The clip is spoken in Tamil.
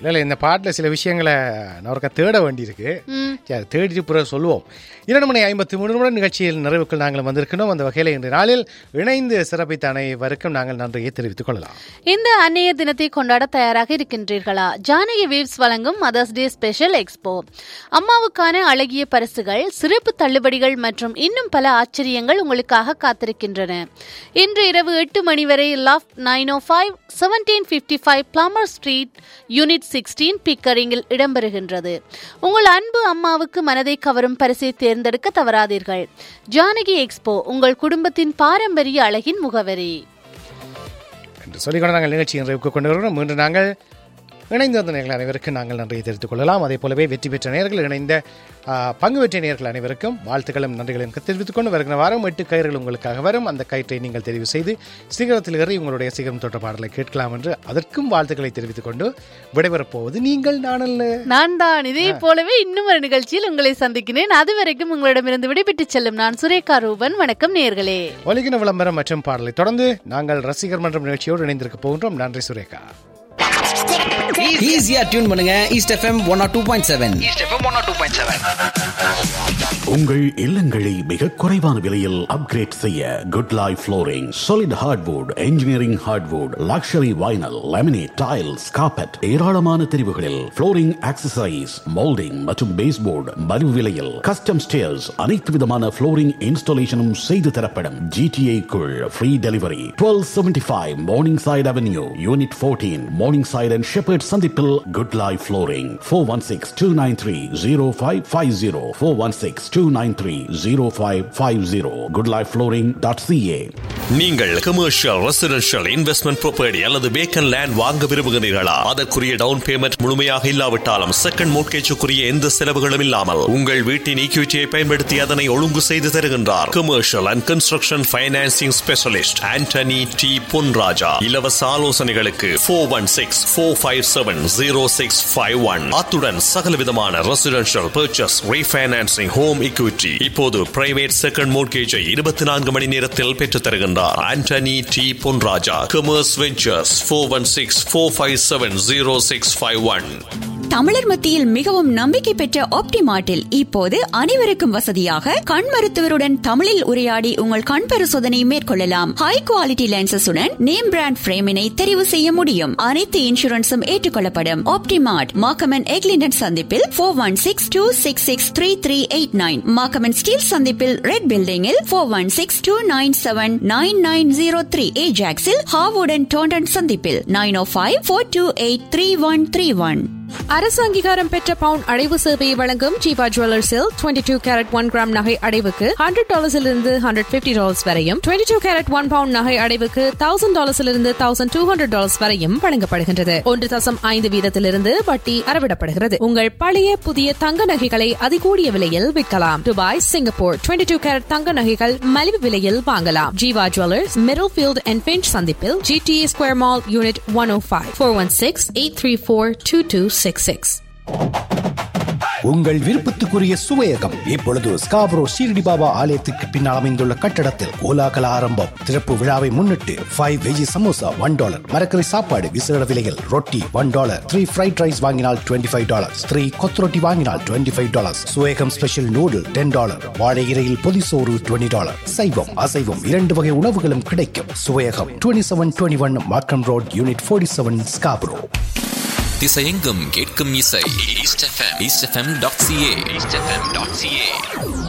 இல்லை இல்லை இந்த பாட்டில் சில விஷயங்களை நான் ஒருக்கா தேட வேண்டியிருக்கு சரி அதை தேடிட்டு பிறகு சொல்லுவோம் இரண்டு மணி ஐம்பத்தி மூணு நிமிடம் நிகழ்ச்சியில் நிறைவுக்குள் நாங்கள் வந்திருக்கணும் அந்த வகையில் இன்றைய நாளில் இணைந்து சிறப்பித்த அனைவருக்கும் நாங்கள் நன்றியை தெரிவித்துக் கொள்ளலாம் இந்த அன்னைய தினத்தை கொண்டாட தயாராக இருக்கின்றீர்களா ஜானகி வீவ்ஸ் வழங்கும் மதர்ஸ் டே ஸ்பெஷல் எக்ஸ்போ அம்மாவுக்கான அழகிய பரிசுகள் சிறப்பு தள்ளுபடிகள் மற்றும் இன்னும் பல ஆச்சரியங்கள் உங்களுக்காக காத்திருக்கின்றன இன்று இரவு எட்டு மணி வரை loft nine o five seventeen fifty five Plummer street unit sixteen பிக்கரிங்கில் இடம்பெறுகின்றது உங்கள் அன்பு அம்மாவுக்கு மனதை கவரும் பரிசை தேர்ந்தெடுக்க தவறாதீர்கள் ஜானகி எக்ஸ்போ உங்கள் குடும்பத்தின் பாரம்பரிய அழகின் முகவரி என்று சொல்லிக்கொண்டு நாங்கள் நிகழ்ச்சியை நிறைவுக்கு கொண்டு வருகிறோம் இன்று நாங்கள் இணைந்து வந்த நேர்கள் அனைவருக்கும் நாங்கள் நன்றியை தெரிவித்துக் கொள்ளலாம் அதே போலவே வெற்றி பெற்ற நேர்கள் இணைந்த ஆ, பங்கு பெற்ற நேர்கள் அனைவருக்கும் வாழ்த்துக்களும் நன்றிகளையும் தெரிவித்துக் கொண்டு வருகிற வாரம் எட்டு கயிறுகள் உங்களுக்காக வரும் அந்த கயிற்றை நீங்கள் தெரிவு செய்து சிகரத்தில் ஏறி உங்களுடைய சிகரம் தொட்ட பாடலை கேட்கலாம் என்று அதற்கும் வாழ்த்துக்களை தெரிவித்துக் கொண்டு விடைபெறப் போவது நீங்கள் நானல்ல நான் தான் இதே போலவே இன்னும் ஒரு நிகழ்ச்சியில் உங்களை சந்திக்கிறேன் அது வரைக்கும் உங்களிடமிருந்து விடைபெற்று செல்லும் நான் சுரேகா ரூபன் வணக்கம் நேர்களே ஒலிகின விளம்பரம் மற்றும் பாடலை தொடர்ந்து நாங்கள் ரசிகர் மன்றம் நிகழ்ச்சியோடு இணைந்திருக்க போகின்றோம் நன்றி சுரேகா ஈஸியா டியூன் பண்ணுங்க East FM one o two point seven உங்கள் இல்லங்களை மிக குறைவான விலையில் அப்கிரேட் செய்ய good life flooring solid hardwood engineering hardwood luxury vinyl laminate tiles carpet ஏராளமான தெரிவுகளில் ஃப்ளோரிங் ஆக்சசரிஸ் மோல்டிங் மற்றும் பேஸ்போர்டு மலிவு விலையில் கஸ்டம் ஸ்டேர்ஸ் அனைத்து விதமான ஃப்ளோரிங் இன்ஸ்டாலேஷனும் செய்து தரப்படும் ஜிடிஏ குள் free delivery twelve seventy five Morningside avenue unit fourteen Morningside and Sheppard சந்திப்பில் good life flooring four one six two nine three zero five five zero four one six two nine three zero five five zero good life flooring dot CA நீங்கள் கமர்ஷியல் ரெசிடென்ஷியல் இன்வெஸ்ட்மெண்ட் ப்ராப்பர்ட்டி அல்லது வேக்கன் லேண்ட் வாங்க விரும்புகிறீர்களா அதற்குரிய டவுன் பேமெண்ட் முழுமையாக இல்லாவிட்டாலும் செகண்ட் மோட்கேஜுக்குரிய எந்த செலவுகளும் இல்லாமல் உங்கள் வீட்டின் ஈக்விட்டியை பயன்படுத்தி அதனை ஒழுங்கு செய்து தருகின்றார் commercial and construction financing specialist Antony T Ponraja இலவச ஆலோசனைகளுக்கு four one six four five seven zero six five one அத்துடன் சகலவிதமான residential purchase refinancing home equity இப்போது பிரைவேட் செகண்ட் மோட்கேஜை இருபத்தி நான்கு மணி நேரத்தில் பெற்றுத் தருகின்றார் Antony T Ponraja commerce ventures four one six four five seven zero six five one தமிழர் மத்தியில் மிகவும் நம்பிக்கை பெற்ற ஆப்டிமார்ட்டில் இப்போது அனைவருக்கும் வசதியாக கண் மருத்துவருடன் தமிழில் உரையாடி உங்கள் கண் பரிசோதனை மேற்கொள்ளலாம் ஹை குவாலிட்டி லென்சஸுடன் நேம் பிராண்ட் பிரேமினை தெரிவு செய்ய முடியும் அனைத்து இன்சூரன்ஸும் ஏற்றுக்கொள்ளப்படும் ஆப்டிமார்ட் மாக்கமன் எக்லிண்டன் சந்திப்பில் four one six two six six three three eight nine Markham and Steeles சந்திப்பில் ரெட் பில்டிங்கில் four one six two nine seven nine nine zero three ஏஜாக்ஸில் ஹாவுடன் டோண்டன் சந்திப்பில் nine o five four two eight three one three one அரசு அங்கீகாரம் பெற்ற பவுன் அடைவு சேவையை வழங்கும் ஜீவா ஜுவல்லர்ஸில் twenty two carat one gram நகை அடைவுக்கு ஹண்ட்ரட் டாலர்ஸிலிருந்து ஹண்ட்ரட் பிப்டி டாலர்ஸ் வரையும் twenty two carat one pound நகை அடைவுக்கு தௌசண்ட் டாலர்ஸிலிருந்து தௌசண்ட் டூ ஹண்ட்ரட் டாலர்ஸ் வரையும் வழங்கப்படுகின்றது ஒன்று தசம் ஐந்து வீதத்திலிருந்து வட்டி அறவிடப்படுகிறது உங்கள் பழைய புதிய தங்க நகைகளை அதிகூடிய விலையில் விற்கலாம் Dubai Singapore twenty two carat தங்க நகைகள் மலிவு விலையில் வாங்கலாம் Jeeva jewellers Middlefield and Finch சந்திப்பில் GTA square mall unit one o five four one six eight three four two two six six உங்கள் விருப்பத்துக்குரிய சுவையகம் இப்பொழுது ஸ்காபரோ ஷீரடி பாபா ஆலயத்துக்கு பின்னால் அமைந்துள்ள கட்டடத்தில் கோலாகல ஆரம்பம் திறப்பு விழாவை முன்னிட்டு five veggie samosa one dollar மரக்கறி சாப்பாடு விசேட விலையில் ரொட்டி one dollar three fried rice வாங்கினால் டுவெண்ட்டி ஃபைவ் டாலர்ஸ் த்ரீ கொத்ரொட்டி வாங்கினால் twenty five dollars Suvaiyagam special noodle ten dollar வாழை இலையில் பொதி சோறு டுவெண்ட்டி டாலர் சைவம் அசைவம் இரண்டு வகை உணவுகளும் கிடைக்கும் Suvaiyagam twenty seven twenty one Markham road unit forty seven Scarborough திசையெங்கும் கேட்கும் இசை East FM East FM dot CA East FM dot CA